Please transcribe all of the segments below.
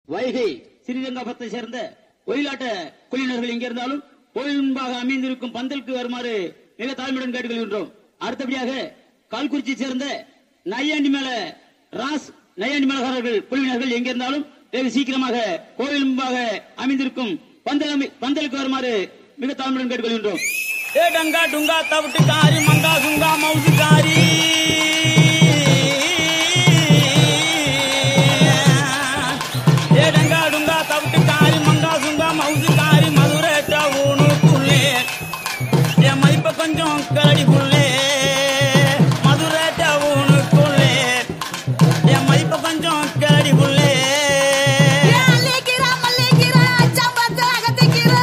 வைகை ஸ்ரீரங்கபத்தை சேர்ந்த ஒயிலாட்ட குழுவினர்கள் எங்கே இருந்தாலும் கோயில் முன்பாக அமைந்திருக்கும் பந்தலுக்கு வருமாறு மிக தாழ்மையுடன் கேட்டுக்கொள்கின்றோம் அடுத்தபடியாக கால்குறிச்சி சேர்ந்த நையாண்டி மேல ராஸ் நையாண்டி மேலகாரர்கள் குழுவினர்கள் எங்கே இருந்தாலும் வெகு சீக்கிரமாக கோயில் முன்பாக அமைந்திருக்கும் பந்தல் அமை- பந்தலுக்கு வருமாறு மிக தாழ்மையுடன் கேட்டுக்கொள்கின்றோம் ஏ டங்கா டுங்கா தவிட்டுக்காரி மங்கா சுங்கா மவுசுக்காரி ஏ டங்கா டுங்கா தவிட்டுக்காரி மங்கா சுங்கா மவுசுக்காரி மதுரை டவுனுக்குள்ளே என் மதிப்ப கொஞ்சம் கரடி புள்ளே மதுரை டவுனுக்குள்ளே என் மதிப்ப கொஞ்சம் கரடி புள்ளே அள்ளிக்கிறா, மல்லிக்கிறா, அச்சாம்பத்து அகத்திக்கிறா.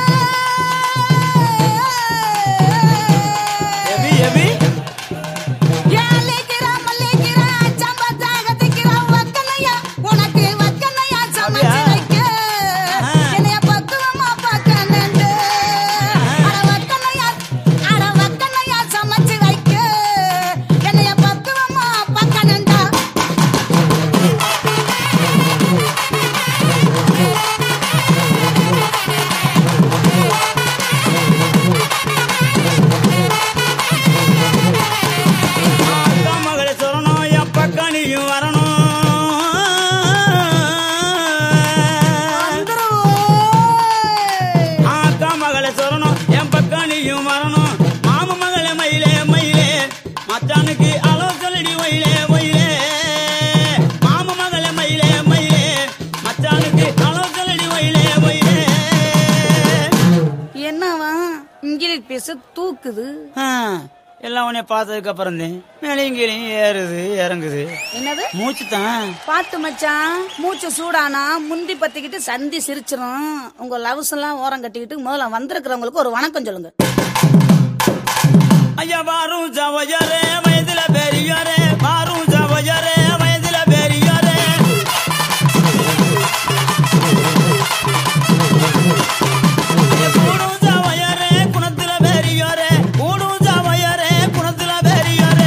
எபி எபி அள்ளிக்கிறா, மல்லிக்கிறா, அச்சாம்பத்து அகத்திக்கிறா. வக்கனையா, உனக்கு வக்கனையா சமைச்சு அப்படியா? வைக்க. என்னைய பக்குவமா பார்க்கணுண்டு. அட வக்கனையா, அட வக்கனையா சமைச்சு வைக்க. என்னைய பக்குவமா பார்க்கணுண்டா. அக்கா மகளே சொல்லணும் என் பக்கம் நீயும் வரணும் வந்துருவோம். அக்கா மகளே சொல்லணும் என் பக்கம் நீயும் வரணும் மாம மகளே மயிலே மயிலே மச்சானுக்கு அளவு சொல்லடி வயிலே வயிலே மாம மகளே மயிலே மயிலே மச்சானுக்கு அளவு சொல்லடி வயிலே வயிலே என்னவா இங்கிலீஷ் பேச தூக்குது ஆ, எல்லாம் உன்னை பார்த்ததுக்கு அப்புறம் தான் மேலையும் கீழையும் ஏறுது இறங்குது என்னது மூச்சு தான் பாத்து மச்சான் மூச்சு சூடானா முந்தி பத்திக்கிட்டு சந்தி சிரிச்சிரும் உங்க லவ்ஸ் எல்லாம் ஓரம் கட்டிக்கிட்டு முதல்ல வந்திருக்கிறவங்களுக்கு ஒரு வணக்கம் சொல்லுங்க ஐயா பாரும் சவஜரே வயதுல பெரியாரே பாரும் சவஜரே வயதுல பெரியாரே ஐயா, கூடும் சவஜரே குணத்துல பெரியாரே கூடும் சவஜரே குணத்துல பெரியாரே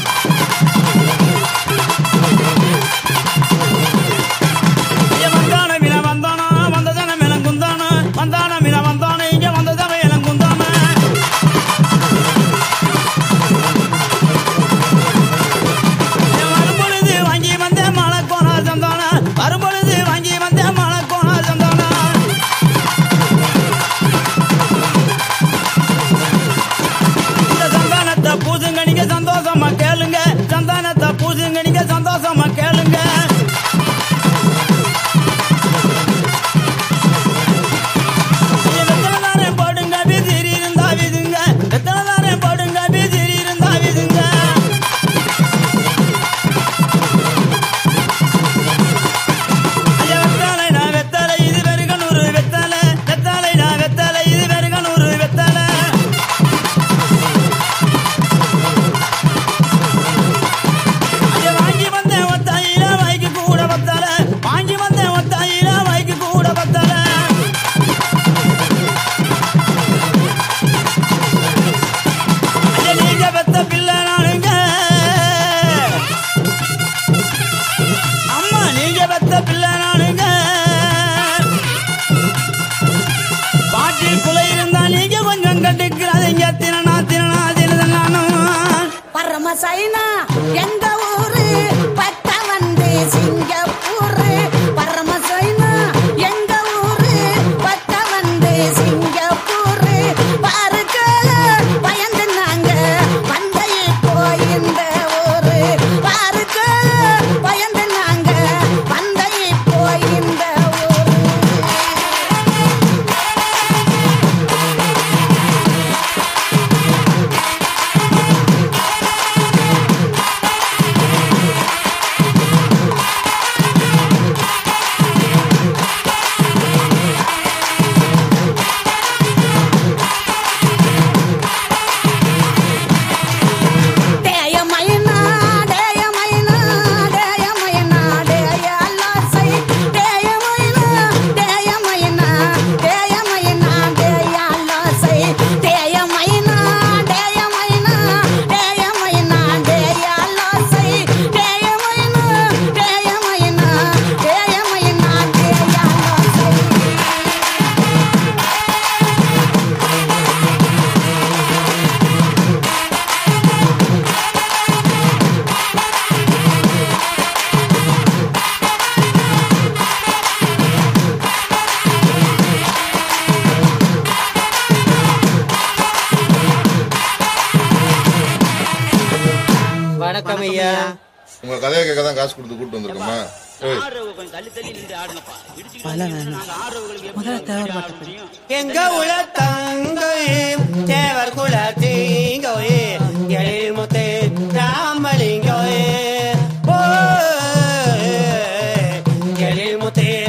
ஐயா, வந்தான மின வந்தானா வந்ததன மிளங்குந்தானா வந்தான மின வந்தானே இங்க வந்ததவ இளங்குந்தானா என் வரும்பொழுது வணக்கம் ஐயா உங்க கதையை கேட்க தான் காசு கொடுத்து கூட்டு வந்திருக்கோமா ஏய், ஆடுறவங்க கொஞ்சம் தள்ளி தள்ளி நின்று ஆடுங்கப்பா இடிச்சு பல வேணும் நாங்க ஆடுறவங்களுக்கு எப்படி முதல்ல தேவை ஆட பாட்டு முடியும்? எங்க உல தங்கையே தேவர் குல தீங்கோயே எழில் முத்தே ராமலிங்கோயே ஓ எழில் முத்தே